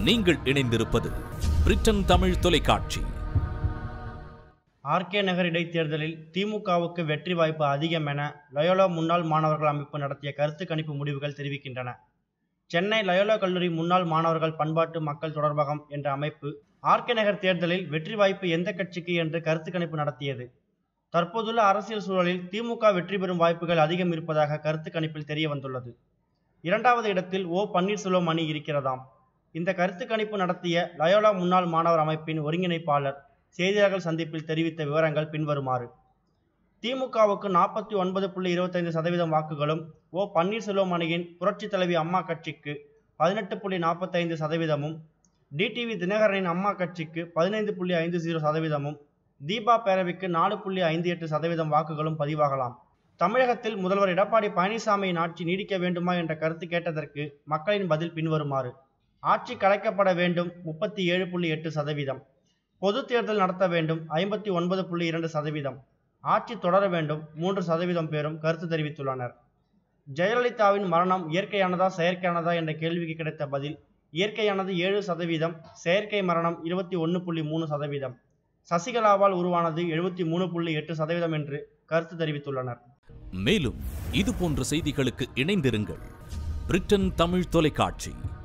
நீங்கள் இணைந்திருப்பது பிரிட்டன் தமிழ் தொலைக்காட்சி ஆர்கே நகர் இடைத்தேர்தலில் திமுகவுக்கு வெற்றி வாய்ப்பு அதிகம் என லயோலா முன்னாள் மாணவர்கள் அமைப்பு நடத்திய கருத்து கணிப்பு முடிவுகள் தெரிவிக்கின்றன சென்னை லயோலா கல்லூரி முன்னாள் மாணவர்கள் பண்பாட்டு மக்கள் தொடர்பகம் என்ற அமைப்பு ஆர்கே நகர் தேர்தலில் வெற்றி வாய்ப்பு எந்த கட்சிக்கு என்று கருத்து கணிப்பு நடத்தியது தற்போதுள்ள அரசியல் சூழலில் திமுக வெற்றி பெறும் வாய்ப்புகள் அதிகம் இருப்பதாக கருத்து கணிப்பில் தெரிய வந்துள்ளது இரண்டாவது இடத்தில் ஓ பன்னீர்செல்வம் அணி இருக்கிறதாம் இந்த கருத்து கணிப்பு நடத்திய லயோலா முன்னாள் மாணவர் அமைப்பின் ஒருங்கிணைப்பாளர் செய்தியாளர்கள் சந்திப்பில் தெரிவித்த விவரங்கள் பின்வருமாறு திமுகவுக்கு நாற்பத்தி ஒன்பது புள்ளி இருபத்தைந்து சதவீதம் வாக்குகளும் ஓ பன்னீர்செல்வம் அணியின் புரட்சி தலைவி அம்மா கட்சிக்கு பதினெட்டு புள்ளி நாற்பத்தைந்து சதவீதமும் டிடிவி தினகரனின் அம்மா கட்சிக்கு பதினைந்து புள்ளி ஐந்து ஜீரோ சதவீதமும் தீபா பேரவைக்கு நாலு புள்ளி ஐந்து எட்டு சதவீதம் வாக்குகளும் பதிவாகலாம் தமிழகத்தில் முதல்வர் எடப்பாடி பழனிசாமியின் ஆட்சி நீடிக்க வேண்டுமா என்ற கருத்து கேட்டதற்கு மக்களின் பதில் பின்வருமாறு ஆட்சி கலைக்கப்பட வேண்டும் முப்பத்தி ஏழு புள்ளி எட்டு சதவீதம் பொது தேர்தல் நடத்த வேண்டும் ஐம்பத்தி ஒன்பது புள்ளி இரண்டு சதவீதம் ஆட்சி தொடர வேண்டும் மூன்று சதவீதம் பேரும் கருத்து தெரிவித்துள்ளனர் ஜெயலலிதாவின் மரணம் இயற்கையானதா செயற்கையானதா என்ற கேள்விக்கு கிடைத்த பதில் இயற்கையானது ஏழு சதவீதம் செயற்கை மரணம் இருபத்தி ஒன்று புள்ளி மூணு சதவீதம் சசிகலாவால் உருவானது எழுபத்தி மூணு புள்ளி எட்டு சதவீதம் என்று கருத்து தெரிவித்துள்ளனர் மேலும் இது போன்ற செய்திகளுக்கு இணைந்திருங்கள் பிரிட்டன் தமிழ் தொலைக்காட்சி